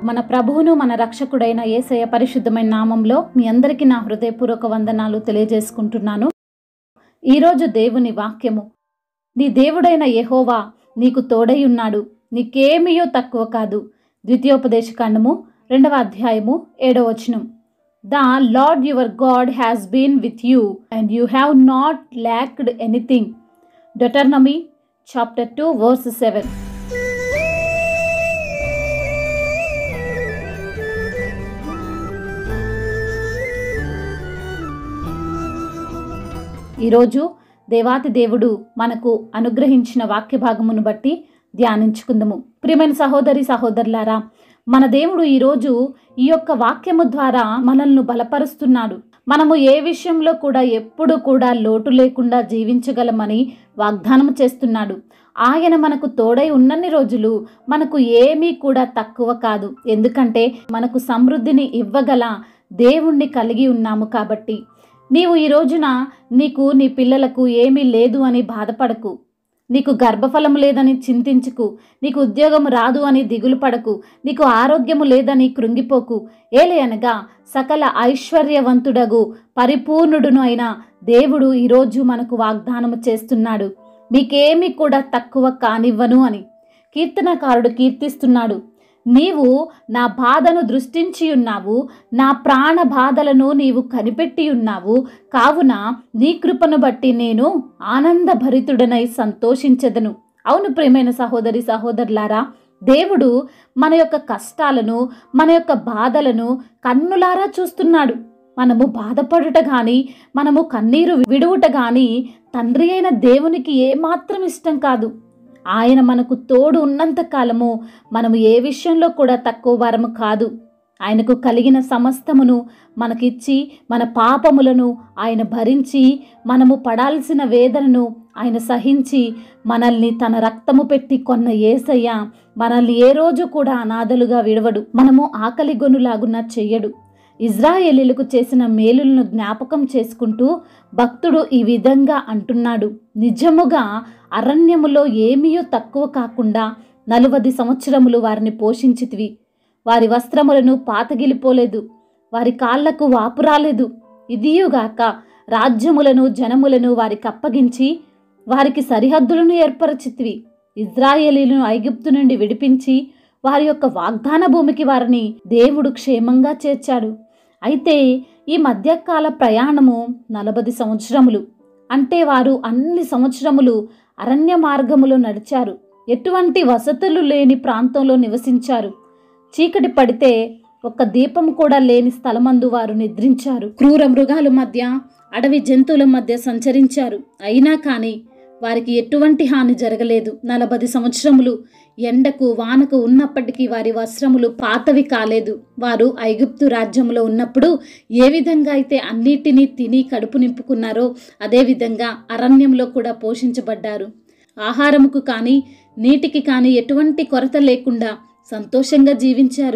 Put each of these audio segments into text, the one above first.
మన ప్రభువును మన రక్షకుడైన యేసయ్య పరిశుద్ధమైన నామంలో మీ అందరికీ నా హృదయపూర్వక వందనాలు తెలియజేసుకుంటున్నాను ఈరోజు దేవుని వాక్యము నీ దేవుడైన యెహోవా నీకు తోడై ఉన్నాడు నీకేమీయో తక్కువ కాదు ద్వితీయోపదేశ కాండము రెండవ అధ్యాయము ఏడవ వచనం the Lord your God has been with you and you have not lacked anything Deuteronomy chapter two verse seven ఈరోజు దేవాతి దేవుడు మనకు అనుగ్రహించిన వాక్య భాగమును బట్టి ధ్యానించుకుందాము ప్రియమైన సహోదరి సహోదరులారా మన దేవుడు ఈరోజు ఈ యొక్క వాక్యము ద్వారా మనల్ని బలపరుస్తున్నాడు మనము ఏ విషయంలో కూడా ఎప్పుడు కూడా లోటు లేకుండా జీవించగలమని వాగ్దానం చేస్తున్నాడు ఆయన మనకు తోడై ఉన్నన్ని రోజులు మనకు ఏమీ కూడా తక్కువ కాదు ఎందుకంటే మనకు సమృద్ధిని ఇవ్వగల దేవుణ్ణి కలిగి ఉన్నాము కాబట్టి నీవు ఈ రోజున నీకు నీ పిల్లలకు ఏమీ లేదు అని బాధపడకు నీకు గర్భఫలం లేదని చింతించుకు నీకు ఉద్యోగం రాదు అని దిగులు పడకు నీకు ఆరోగ్యము లేదని కృంగిపోకు ఏలే అనగా సకల ఐశ్వర్యవంతుడగు పరిపూర్ణుడును అయిన దేవుడు ఈరోజు మనకు వాగ్దానము చేస్తున్నాడు మీకేమీ కూడా తక్కువ కానివ్వను అని కీర్తనకారుడు కీర్తిస్తున్నాడు నీవు నా బాధను దృష్టించి ఉన్నావు నా ప్రాణ బాధలను నీవు కనిపెట్టి ఉన్నావు కావున నీ కృపను బట్టి నేను ఆనందభరితుడనై సంతోషించెదను అవును ప్రియమైన సహోదరి సహోదరులారా దేవుడు మన యొక్క కష్టాలను మన యొక్క బాధలను కన్నులారా చూస్తున్నాడు మనము బాధపడుట కానీ మనము కన్నీరు విడువుట కానీ తండ్రి అయిన దేవునికి ఏమాత్రం ఇష్టం కాదు ఆయన మనకు తోడు ఉన్నంత కాలము మనము ఏ విషయంలో కూడా తక్కువ వారము కాదు ఆయనకు కలిగిన సమస్తమును మనకిచ్చి మన పాపములను ఆయన భరించి మనము పడాల్సిన వేదనను ఆయన సహించి మనల్ని తన రక్తము పెట్టి కొన్న ఏసయ్య మనల్ని ఏ రోజు కూడా అనాథలుగా విడవడు మనము ఆకలి గొనులాగున చెయ్యడు ఇజ్రాయేలీలకు చేసిన మేలులను జ్ఞాపకం చేసుకుంటూ భక్తుడు ఈ విధంగా అంటున్నాడు నిజముగా అరణ్యములో ఏమీయో తక్కువ కాకుండా నలువది సంవత్సరములు వారిని పోషించితివి వారి వస్త్రములను పాతగిలిపోలేదు వారి కాళ్లకు వాపు రాలేదు ఇదియుగాక రాజ్యములను జనములను వారికి అప్పగించి వారికి సరిహద్దులను ఏర్పరచితివి ఇజ్రాయేలీలను ఐగుప్తు నుండి విడిపించి వారి యొక్క వాగ్దాన భూమికి వారిని దేవుడు క్షేమంగా చేర్చాడు అయితే ఈ మధ్యకాల ప్రయాణము నలభై సంవత్సరములు అంటే వారు అన్ని సంవత్సరములు అరణ్య మార్గములో నడిచారు ఎటువంటి వసతులు లేని ప్రాంతంలో నివసించారు చీకటి పడితే ఒక్క దీపం కూడా లేని స్థలమందు వారు నిద్రించారు క్రూర మృగాల మధ్య అడవి జంతువుల మధ్య సంచరించారు అయినా కానీ వారికి ఎటువంటి హాని జరగలేదు నలభై సంవత్సరములు ఎండకు వానకు ఉన్నప్పటికీ వారి వస్త్రములు పాతవి కాలేదు వారు ఐగుప్తు రాజ్యంలో ఉన్నప్పుడు ఏ విధంగా అయితే అన్నిటినీ తిని కడుపు నింపుకున్నారో అదేవిధంగా అరణ్యంలో కూడా పోషించబడ్డారు ఆహారముకు కానీ నీటికి కానీ ఎటువంటి కొరత లేకుండా సంతోషంగా జీవించారు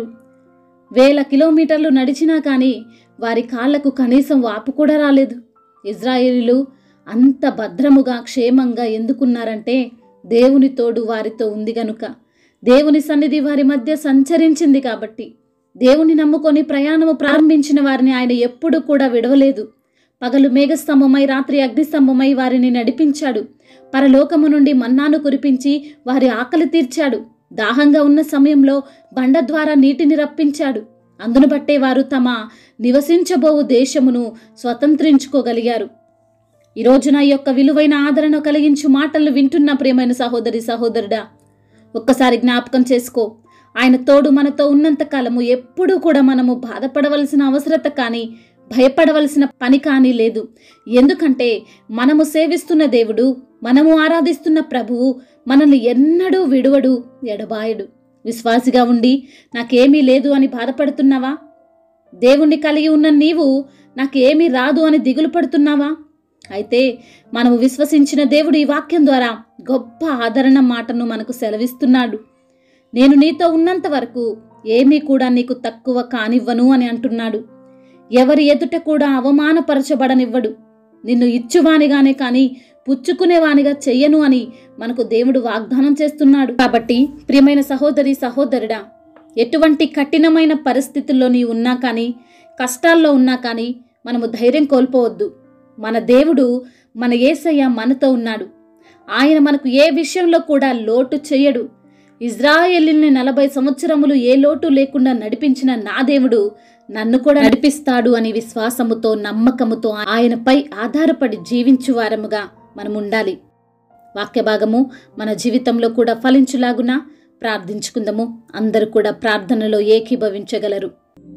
వేల కిలోమీటర్లు నడిచినా కానీ వారి కాళ్లకు కనీసం వాపు కూడా రాలేదు ఇజ్రాయేలీలు అంత భద్రముగా క్షేమంగా ఎందుకున్నారంటే దేవుని తోడు వారితో ఉంది గనుక దేవుని సన్నిధి వారి మధ్య సంచరించింది కాబట్టి దేవుని నమ్ముకొని ప్రయాణము ప్రారంభించిన వారిని ఆయన ఎప్పుడూ కూడా విడవలేదు పగలు మేఘస్తంభమై రాత్రి అగ్నిస్తంభమై వారిని నడిపించాడు పరలోకము నుండి మన్నాను కురిపించి వారి ఆకలి తీర్చాడు దాహంగా ఉన్న సమయంలో బండ ద్వారా నీటిని రప్పించాడు అందును బట్టే వారు తమ నివసించబోవు దేశమును స్వతంత్రించుకోగలిగారు ఈ రోజున ఈ యొక్క విలువైన ఆదరణ కలిగించు మాటలను వింటున్న ప్రియమైన సహోదరి సహోదరుడా ఒక్కసారి జ్ఞాపకం చేసుకో ఆయన తోడు మనతో ఉన్నంత కాలము ఎప్పుడూ కూడా మనము బాధపడవలసిన అవసరత కానీ భయపడవలసిన పని కానీ లేదు ఎందుకంటే మనము సేవిస్తున్న దేవుడు మనము ఆరాధిస్తున్న ప్రభువు మనల్ని ఎన్నడూ విడువడు ఎడబాయడు విశ్వాసిగా ఉండి నాకేమీ లేదు అని బాధపడుతున్నావా దేవుణ్ణి కలిగి ఉన్న నీవు నాకేమీ రాదు అని దిగులు పడుతున్నావా అయితే మనము విశ్వసించిన దేవుడు ఈ వాక్యం ద్వారా గొప్ప ఆదరణ మాటను మనకు సెలవిస్తున్నాడు నేను నీతో ఉన్నంత వరకు ఏమీ కూడా నీకు తక్కువ కానివ్వను అని అంటున్నాడు ఎవరి ఎదుట కూడా అవమానపరచబడనివ్వడు నిన్ను ఇచ్చువానిగానే కానీ పుచ్చుకునేవానిగా చెయ్యను అని మనకు దేవుడు వాగ్దానం చేస్తున్నాడు కాబట్టి ప్రియమైన సహోదరి సహోదరుడా ఎటువంటి కఠినమైన పరిస్థితుల్లో నీ ఉన్నా కానీ కష్టాల్లో ఉన్నా కానీ మనము ధైర్యం కోల్పోవద్దు మన దేవుడు మన యేసయ్య మనతో ఉన్నాడు ఆయన మనకు ఏ విషయంలో కూడా లోటు చేయడు ఇజ్రాయేలీని నలభై సంవత్సరములు ఏ లోటు లేకుండా నడిపించిన నా దేవుడు నన్ను కూడా నడిపిస్తాడు అని విశ్వాసముతో నమ్మకముతో ఆయనపై ఆధారపడి జీవించువారముగా మనం ఉండాలి వాక్య భాగము మన జీవితంలో కూడా ఫలించులాగున ప్రార్థించుకుందాము అందరూ కూడా ప్రార్థనలో ఏకీభవించగలరు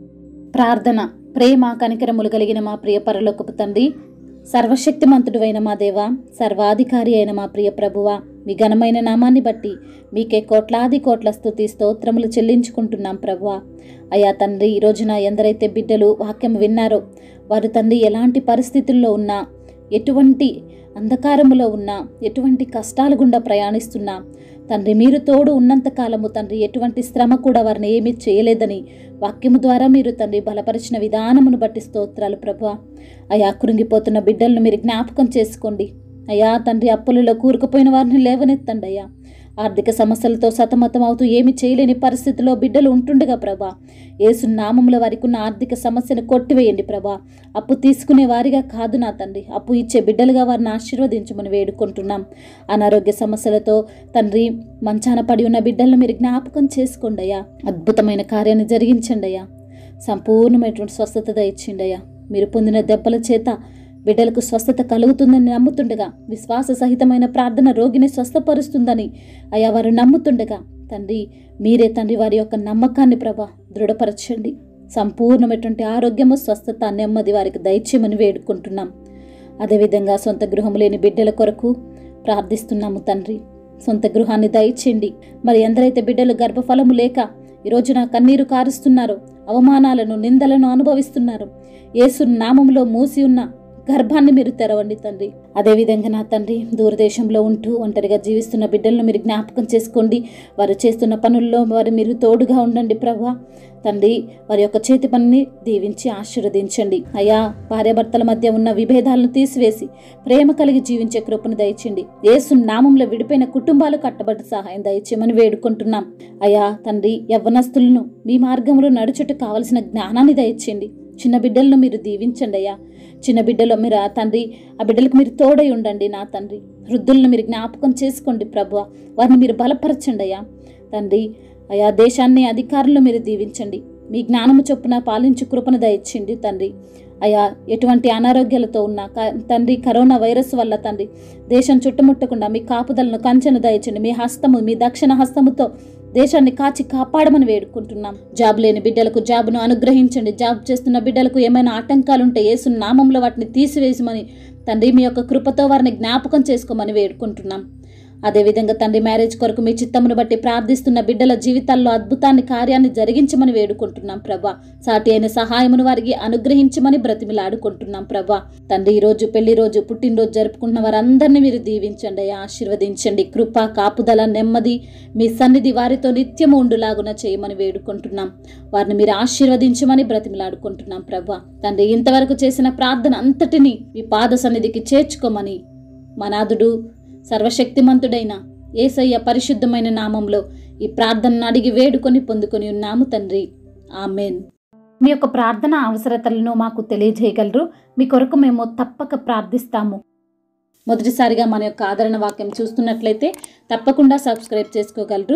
ప్రార్థన ప్రేమ కనికరములు కలిగిన మా ప్రియ పరలోకపు తండ్రి సర్వశక్తిమంతుడు అయిన మా దేవ సర్వాధికారి అయిన మా ప్రియ ప్రభువ మీ ఘనమైన నామాన్ని బట్టి మీకే కోట్లాది కోట్ల స్థుతి స్తోత్రములు చెల్లించుకుంటున్నాం ప్రభువ అయ్యా తండ్రి ఈ రోజున ఎందరైతే బిడ్డలు వాక్యం విన్నారో వారు తండ్రి ఎలాంటి పరిస్థితుల్లో ఉన్నా ఎటువంటి అంధకారములో ఉన్నా ఎటువంటి కష్టాల గుండా ప్రయాణిస్తున్నా తండ్రి మీరు తోడు ఉన్నంత కాలము తండ్రి ఎటువంటి శ్రమ కూడా వారిని ఏమీ చేయలేదని వాక్యము ద్వారా మీరు తండ్రి బలపరిచిన విధానమును బట్టి స్తోత్రాలు ప్రభు అయా కృంగిపోతున్న బిడ్డలను మీరు జ్ఞాపకం చేసుకోండి అయ్యా తండ్రి అప్పులలో కూరుకుపోయిన వారిని లేవనెత్తండి అయ్యా ఆర్థిక సమస్యలతో సతమతం అవుతూ ఏమి చేయలేని పరిస్థితిలో బిడ్డలు ఉంటుండగా ప్రభా ఏసు నామంలో వారికి ఉన్న ఆర్థిక సమస్యను కొట్టివేయండి ప్రభా అప్పు తీసుకునే వారిగా కాదు నా తండ్రి అప్పు ఇచ్చే బిడ్డలుగా వారిని ఆశీర్వదించమని వేడుకుంటున్నాం అనారోగ్య సమస్యలతో తండ్రి మంచాన పడి ఉన్న బిడ్డలను మీరు జ్ఞాపకం చేసుకోండి అయ్యా అద్భుతమైన కార్యాన్ని జరిగించండి అయ్యా సంపూర్ణమైనటువంటి స్వస్థత దయచిండి అయ్యా మీరు పొందిన దెబ్బల చేత బిడ్డలకు స్వస్థత కలుగుతుందని నమ్ముతుండగా విశ్వాస సహితమైన ప్రార్థన రోగిని స్వస్థపరుస్తుందని అయా వారు నమ్ముతుండగా తండ్రి మీరే తండ్రి వారి యొక్క నమ్మకాన్ని ప్రభా దృఢపరచండి సంపూర్ణమైనటువంటి ఆరోగ్యము స్వస్థత నెమ్మది వారికి దయచేయమని వేడుకుంటున్నాం అదేవిధంగా సొంత గృహం లేని బిడ్డల కొరకు ప్రార్థిస్తున్నాము తండ్రి సొంత గృహాన్ని దయచేయండి మరి ఎందరైతే బిడ్డలు గర్భఫలము లేక ఈరోజు నా కన్నీరు కారుస్తున్నారో అవమానాలను నిందలను అనుభవిస్తున్నారు యేసు నామంలో మూసి ఉన్న గర్భాన్ని మీరు తెరవండి తండ్రి అదేవిధంగా నా తండ్రి దూరదేశంలో ఉంటూ ఒంటరిగా జీవిస్తున్న బిడ్డలను మీరు జ్ఞాపకం చేసుకోండి వారు చేస్తున్న పనుల్లో వారు మీరు తోడుగా ఉండండి ప్రభా తండ్రి వారి యొక్క చేతి పనిని దీవించి ఆశీర్వదించండి అయ్యా భార్యాభర్తల మధ్య ఉన్న విభేదాలను తీసివేసి ప్రేమ కలిగి జీవించే కృపను దయచండి యేసు నామంలో విడిపోయిన కుటుంబాలు కట్టబడి సహాయం దయచేయమని వేడుకుంటున్నాం అయ్యా తండ్రి యవ్వనస్తులను మీ మార్గంలో నడుచుట కావలసిన జ్ఞానాన్ని దయచేయండి చిన్న బిడ్డలను మీరు దీవించండి అయ్యా చిన్న బిడ్డలో మీరు ఆ తండ్రి ఆ బిడ్డలకు మీరు తోడై ఉండండి నా తండ్రి వృద్ధులను మీరు జ్ఞాపకం చేసుకోండి ప్రభు వారిని మీరు బలపరచండి అయ్యా తండ్రి అయా దేశాన్ని అధికారులు మీరు దీవించండి మీ జ్ఞానము చొప్పున పాలించు కృపను దయచేయండి తండ్రి అయా ఎటువంటి అనారోగ్యాలతో ఉన్న క- తండ్రి కరోనా వైరస్ వల్ల తండ్రి దేశం చుట్టుముట్టకుండా మీ కాపుదలను కంచెను దయచండి మీ హస్తము మీ దక్షిణ హస్తముతో దేశాన్ని కాచి కాపాడమని వేడుకుంటున్నాం జాబ్ లేని బిడ్డలకు జాబ్ను అనుగ్రహించండి జాబ్ చేస్తున్న బిడ్డలకు ఏమైనా ఆటంకాలుంటే యేసు నామంలో వాటిని తీసివేసమని తండ్రి మీ యొక్క కృపతో వారిని జ్ఞాపకం చేసుకోమని వేడుకుంటున్నాం అదేవిధంగా తండ్రి మ్యారేజ్ కొరకు మీ చిత్తమును బట్టి ప్రార్థిస్తున్న బిడ్డల జీవితాల్లో అద్భుతాన్ని కార్యాన్ని జరిగించమని వేడుకుంటున్నాం ప్రభా సాటి అయిన సహాయమును వారికి అనుగ్రహించమని బ్రతిమిలాడుకుంటున్నాం ప్రభా తండ్రి ఈ రోజు పెళ్లి రోజు పుట్టినరోజు జరుపుకుంటున్న వారందరినీ మీరు దీవించండి అయ్యా, ఆశీర్వదించండి కృప కాపుదల నెమ్మది మీ సన్నిధి వారితో నిత్యము ఉండులాగున చేయమని వేడుకుంటున్నాం వారిని మీరు ఆశీర్వదించమని బ్రతిమిలాడుకుంటున్నాం ప్రభా తండ్రి ఇంతవరకు చేసిన ప్రార్థన అంతటిని మీ పాద సన్నిధికి చేర్చుకోమని మనాథుడు సర్వశక్తిమంతుడైన ఏసయ్య పరిశుద్ధమైన నామంలో ఈ ప్రార్థనను అడిగి వేడుకొని పొందుకొని ఉన్నాము తండ్రి ఆమెన్ మీ యొక్క ప్రార్థన అవసరతలను మాకు తెలియజేయగలరు మీ కొరకు మేము తప్పక ప్రార్థిస్తాము మొదటిసారిగా మన యొక్క ఆదరణ వాక్యం చూస్తున్నట్లయితే తప్పకుండా సబ్స్క్రైబ్ చేసుకోగలరు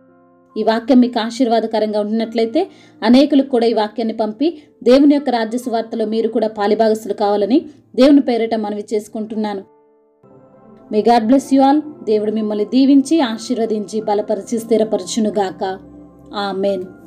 ఈ వాక్యం మీకు ఆశీర్వాదకరంగా ఉండినట్లయితే అనేకులకు కూడా ఈ వాక్యాన్ని పంపి దేవుని యొక్క రాజ్య సువార్తలో మీరు కూడా పాలిభాగస్తులు కావాలని దేవుని పేరిట మనవి చేసుకుంటున్నాను may God bless you all దేవుడు మిమ్మల్ని దీవించి ఆశీర్వదించి బలపరిచి స్థిరపరచునుగాక ఆమెన్